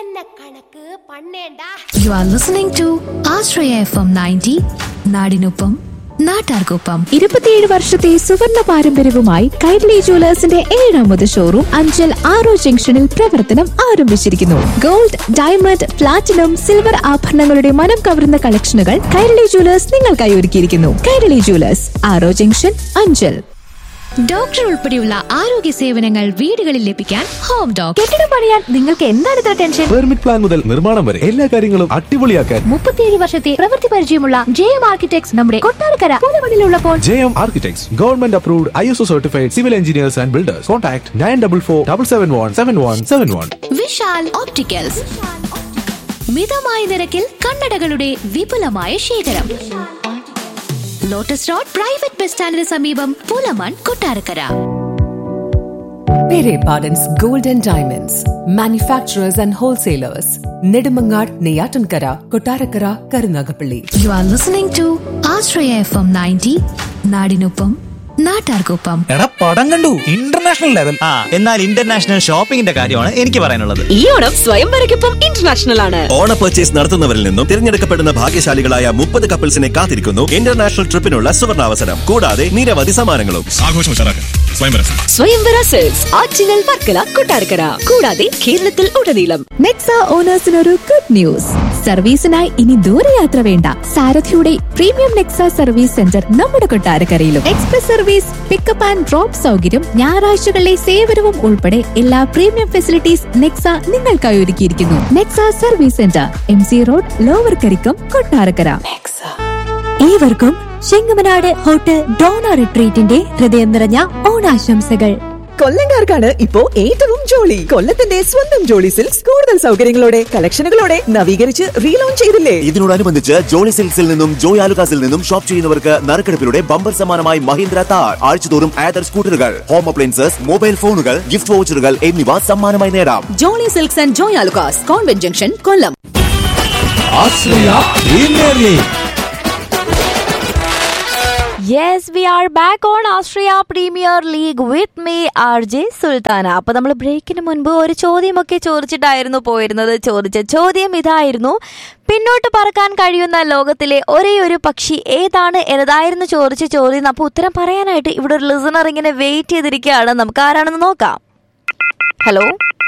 എന്നെ കണക്ക് പണ്ണേണ്ടാ You are listening to Ashraya FM 90, നാടിനൊപ്പം നാട്ടാർക്കൊപ്പം ഇരുപത്തിയേഴ് വർഷത്തെ സുവർണ പാരമ്പര്യവുമായി കൈരളി ജുവലേഴ്സിന്റെ ഏഴാമത് ഷോറൂം അഞ്ചൽ ആറോ ജംഗ്ഷനിൽ പ്രവർത്തനം ആരംഭിച്ചിരിക്കുന്നു ഗോൾഡ് ഡയമണ്ട് പ്ലാറ്റിനം സിൽവർ ആഭരണങ്ങളുടെ മനം കവരുന്ന കളക്ഷനുകൾ കൈരളി ജുവലേഴ്സ് നിങ്ങൾക്കായി ഒരുക്കിയിരിക്കുന്നു Kairali jewellers Aaro junction Anchal doctor ഉൾപ്പെടെയുള്ള ആരോഗ്യ സേവനങ്ങൾ വീടുകളിൽ ലഭിക്കാൻ ഹോം ഡോക് കെട്ടിടം പണിയാൻ നിങ്ങൾക്ക് എന്താണ് ഇത്ര ടെൻഷൻ പെർമിറ്റ് പ്ലാൻ മുതൽ നിർമ്മാണം വരെ എല്ലാ കാര്യങ്ങളും അടിപൊളിയാക്കാൻ മുപ്പത്തിയേഴ് വർഷത്തെ പ്രവൃത്തി പരിചയമുള്ള ജെ എം ആർക്കിടെക്ട്സ് നമ്മുടെ കൊട്ടാരക്കര പുതുമണിലുള്ളപ്പോൾ J M architects government approved I S O certified civil engineers and builders contact nine double four double seven one seven one seven one Vishal opticals മിതമായ നിരക്കിൽ കണ്ണടകളുടെ വിപുലമായ ശേഖരം ലോട്ടസ് റോഡ് പ്രൈവറ്റ് ബസ് സ്റ്റാൻഡിന് സമീപം Pulamon Kottarakkara Pere Pardon's Gold and Diamonds, manufacturers and wholesalers, Nedumangad, Neyatankara, Kotarakara, Karunagapalli. You are listening to Ashraya F M ninety നാടിനൊപ്പം നാട്ടാർക്കൊപ്പം എടാ പടം കണ്ടു ഇന്റർനാഷണൽ ലെവൽ ആ എന്നാൽ ഇന്റർനാഷണൽ ഷോപ്പിംഗിന്റെ കാര്യമാണ് എനിക്ക് പറയാനുള്ളത് ഈ ഓണം സ്വയംവരയ്ക്കൊപ്പം ഇന്റർനാഷണൽ ആണ് ഓണ പർച്ചേസ് നടത്തുന്നവരിൽ നിന്നും തിരഞ്ഞെടുക്കപ്പെടുന്ന ഭാഗ്യശാലികളായ മുപ്പത് കപ്പിൾസിനെ കാത്തിരിക്കുന്നു ഇന്റർനാഷണൽ ട്രിപ്പിനുള്ള സുവർണാവസരം കൂടാതെ നിരവധി സമ്മാനങ്ങളും സ്വയംവര സെൽസ് ആറ്റിങ്ങൽ വർക്കല കൊട്ടാരക്കര കൂടാതെ കേരളത്തിൽ ഉടനീളം നെക്സ ഓണേഴ്സിനൊരു ഗുഡ് ന്യൂസ് സർവീസിനായി ഇനി ദൂരയാത്ര വേണ്ട സാരഥിയുടെ പ്രീമിയം നെക്സ സർവീസ് സെന്റർ നമ്മുടെ കൊട്ടാരക്കരയിലും express service pickup and drop സൗകര്യം ഞായറാഴ്ചകളിലെ സേവനവും ഉൾപ്പെടെ എല്ലാ പ്രീമിയം ഫെസിലിറ്റീസ് നെക്സ നിങ്ങൾക്കായി ഒരുക്കിയിരിക്കുന്നു Nexa service centre M C road lower Karikkam Kottarakkara ഏവർക്കും ചെങ്ങമനാട് ഹോട്ടൽ ഡോണ റിട്രീറ്റിന്റെ ഹൃദയം നിറഞ്ഞ ഓണാശംസകൾ കൊല്ലംകാർക്കാണ് ഇപ്പോ ഏറ്റവും ജോളി കൊല്ലത്തിന്റെ സ്വന്തം ജോളി സിൽക്സ് കൂടുതൽ സൗകര്യങ്ങളോടെ കളക്ഷനുകളോടെ നവീകരിച്ച് റീലോഞ്ച് ചെയ്തില്ലേ ഇതിനോടനുബന്ധിച്ച് ജോളി സിൽക്സിൽ നിന്നും ജോയ് ആലുകാസിൽ നിന്നും ഷോപ്പ് ചെയ്യുന്നവർക്ക് നറുക്കെടുപ്പിലൂടെ ബമ്പർ സമ്മാനമായി മഹീന്ദ്ര താർ ആഴ്ചതോറും Ather scooters home appliances mobile ഫോണുകൾ ഗിഫ്റ്റ് വൗച്ചറുകൾ എന്നിവ സമ്മാനമായി നേടാം Jolly Silks and Joy Alukkas convent junction Kollam yes we are back on Austria premier league with me R J Sultana അപ്പൊ നമ്മൾ ബ്രേക്കിന് മുൻപ് ഒരു ചോദ്യമൊക്കെ ചോദിച്ചിട്ടായിരുന്നു പോയിരുന്നത് ചോദിച്ച ചോദ്യം ഇതായിരുന്നു പിന്നോട്ട് പറക്കാൻ കഴിയുന്ന ലോകത്തിലെ ഒരേ ഒരു പക്ഷി ഏതാണ് എന്നതായിരുന്നു ചോദിച്ച ചോദ്യം അപ്പൊ ഉത്തരം പറയാനായിട്ട് ഇവിടെ ഒരു ലിസണർ ഇങ്ങനെ വെയിറ്റ് ചെയ്തിരിക്കുകയാണ് നമുക്ക് ആരാണെന്ന് നോക്കാം ഹലോ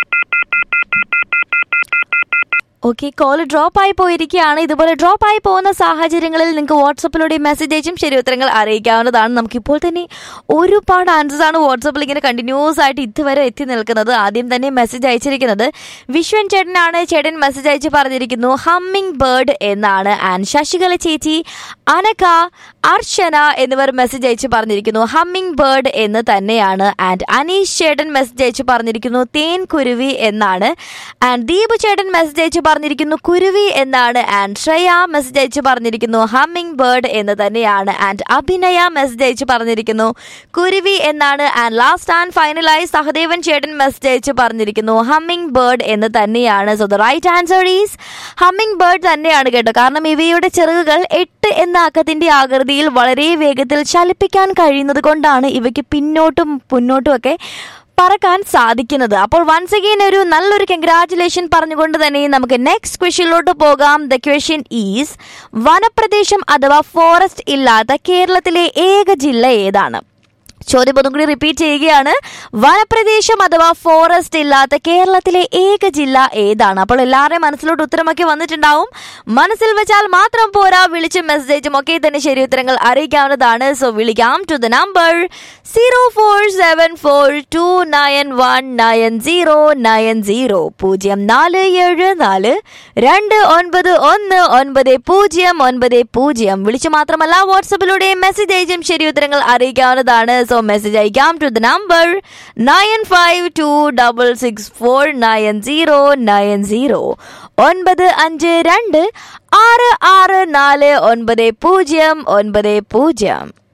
ഓക്കെ കോൾ ഡ്രോപ്പ് ആയി പോയിരിക്കുകയാണ് ഇതുപോലെ ഡ്രോപ്പ് ആയി പോകുന്ന സാഹചര്യങ്ങളിൽ നിങ്ങൾക്ക് വാട്സപ്പിലൂടെ മെസ്സേജ് അയച്ചും ശരി ഉത്തരങ്ങൾ അറിയിക്കാവുന്നതാണ് നമുക്കിപ്പോൾ തന്നെ ഒരുപാട് ആൻസേഴ്സ് ആണ് വാട്സപ്പിൽ ഇങ്ങനെ കണ്ടിന്യൂസ് ആയിട്ട് ഇതുവരെ എത്തി നിൽക്കുന്നത് ആദ്യം തന്നെ മെസ്സേജ് അയച്ചിരിക്കുന്നത് വിശ്വൻ ചേട്ടനാണ് ചേട്ടൻ മെസ്സേജ് അയച്ച് പറഞ്ഞിരിക്കുന്നു ഹമ്മിങ് ബേർഡ് എന്നാണ് ആൻഡ് ശശികല ചേച്ചി അനക അർച്ചന എന്നിവർ മെസ്സേജ് അയച്ച് പറഞ്ഞിരിക്കുന്നു ഹമ്മിങ് ബേർഡ് എന്ന് തന്നെയാണ് ആൻഡ് അനീഷ് ചേട്ടൻ മെസ്സേജ് അയച്ച് പറഞ്ഞിരിക്കുന്നു തേൻ കുരുവി എന്നാണ് ആൻഡ് ദീപു ചേട്ടൻ മെസ്സേജ് അയച്ച് പറഞ്ഞിരിക്കുന്നു കുരുവി എന്നാണ് ആൻഡ് ശ്രേയ മെസ്സേജ് അയച്ച് പറഞ്ഞിരിക്കുന്നു ഹമ്മിങ് ബേർഡ് എന്ന് തന്നെയാണ് ആൻഡ് അഭിനയ മെസ്സേജ് അയച്ച് പറഞ്ഞിരിക്കുന്നു കുരുവി എന്നാണ് ആൻഡ് ലാസ്റ്റ് ആൻഡ് ഫൈനലായി സഹദേവൻ ചേട്ടൻ മെസ്സേജ് അയച്ച് പറഞ്ഞിരിക്കുന്നു ഹമ്മിങ് ബേർഡ് എന്ന് തന്നെയാണ് so the right answer is humming bird തന്നെയാണ് കേട്ടോ കാരണം ഇവയുടെ ചിറകുകൾ എട്ട് എന്ന അക്കത്തിന്റെ ആകൃതിയിൽ വളരെ വേഗത്തിൽ ചലിപ്പിക്കാൻ കഴിയുന്നത് കൊണ്ടാണ് ഇവയ്ക്ക് പിന്നോട്ടും മുന്നോട്ടും ഒക്കെ പറക്കാൻ സാധിക്കുന്നത് അപ്പോൾ വൺസ് അഗെയിൻ ഒരു നല്ലൊരു കൺഗ്രാറ്റുലേഷൻ പറഞ്ഞുകൊണ്ട് തന്നെ നമുക്ക് നെക്സ്റ്റ് ക്വസ്റ്റ്യനിലോട്ട് പോകാം ദ ക്വസ്റ്റ്യൻ ഈസ് വനപ്രദേശം അഥവാ ഫോറസ്റ്റ് ഇല്ലാത്ത കേരളത്തിലെ ഏക ജില്ല ഏതാണ് ചോദ്യം ഒന്നും കൂടി റിപ്പീറ്റ് ചെയ്യുകയാണ് വനപ്രദേശം അഥവാ ഫോറസ്റ്റ് ഇല്ലാത്ത കേരളത്തിലെ ഏക ജില്ല ഏതാണ് അപ്പോൾ എല്ലാവരുടെയും മനസ്സിലോട്ട് ഉത്തരമൊക്കെ വന്നിട്ടുണ്ടാവും മനസ്സിൽ വെച്ചാൽ മാത്രം പോരാ വിളിച്ചും മെസ്സേജും ഒക്കെ തന്നെ ശരി ഉത്തരങ്ങൾ അറിയിക്കാവുന്നതാണ് സോ വിളിക്കാം to the number zero four seven four two nine one nine zero nine zero പൂജ്യം നാല് ഏഴ് നാല് രണ്ട് ഒൻപത് ഒന്ന് ഒൻപത് പൂജ്യം ഒൻപത് പൂജ്യം വിളിച്ചു മാത്രമല്ല വാട്സപ്പിലൂടെ മെസ്സേജ് അയച്ചും ശരി ഉത്തരങ്ങൾ അറിയിക്കാവുന്നതാണ് സോ മെസ്സേജ് അയക്കാം to the number nine five two double six four nine zero nine zero ഒൻപത് അഞ്ച് രണ്ട് ആറ് ആറ് നാല് ഒൻപത് പൂജ്യം ഒൻപത് പൂജ്യം